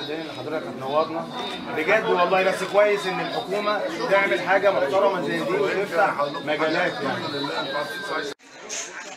بعدين حضرتك هتنورنا بجد والله بس كويس ان الحكومه تعمل حاجه محترمه زي دي وتفتح مجالات يعني